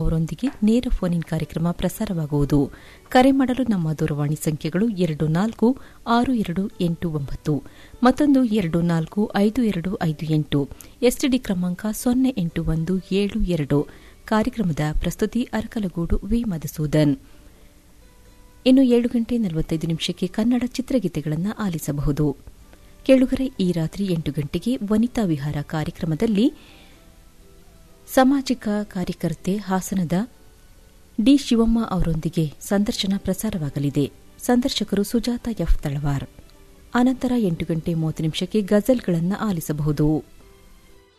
ಅವರೊಂದಿಗೆ ನೇರ phone in ಕಾರ್ಯಕ್ರಮ ಪ್ರಸಾರವಾಗುವುದು ಕರೆ ಮಾಡಲು ನಮ್ಮ ದೂರವಾಣಿ ಸಂಖ್ಯೆಗಳು ಎರಡು ನಾಲ್ಕು ಆರು ಎರಡು ಎಂಟು ಒಂಬತ್ತು ಮತ್ತೊಂದು ಎರಡು ನಾಲ್ಕು ಐದು ಎರಡು ಐದು ಎಂಟು ಎಸ್ಟಿಡಿ ಕ್ರಮಾಂಕ ಸೊನ್ನೆ ಎಂಟು ಒಂದು ಏಳು ಎರಡು ಕಾರ್ಯಕ್ರಮದ ಪ್ರಸ್ತುತಿ ಅರಕಲಗೂಡು ವಿ ಮಧುಸೂದನ್ ಇನ್ನು ಏಳು ಗಂಟೆ ನಲವತ್ತೈದು ನಿಮಿಷಕ್ಕೆ ಕನ್ನಡ ಚಿತ್ರಗೀತೆಗಳನ್ನು ಆಲಿಸಬಹುದು ಕೇಳುಗರೆ ಈ ರಾತ್ರಿ ಎಂಟು ಗಂಟೆಗೆ ವನಿತಾ ವಿಹಾರ ಕಾರ್ಯಕ್ರಮದಲ್ಲಿ ಸಾಮಾಜಿಕ ಕಾರ್ಯಕರ್ತೆ ಹಾಸನದ ಡಿ ಶಿವಮ್ಮ ಅವರೊಂದಿಗೆ ಸಂದರ್ಶನ ಪ್ರಸಾರವಾಗಲಿದೆ ಸಂದರ್ಶಕರು ಸುಜಾತ ಎಫ್ ತಳವಾರ್ ಅನಂತರ ಎಂಟು ಗಂಟೆ ಮೂವತ್ತು ನಿಮಿಷಕ್ಕೆ ಗಜಲ್ಗಳನ್ನು ಆಲಿಸಬಹುದು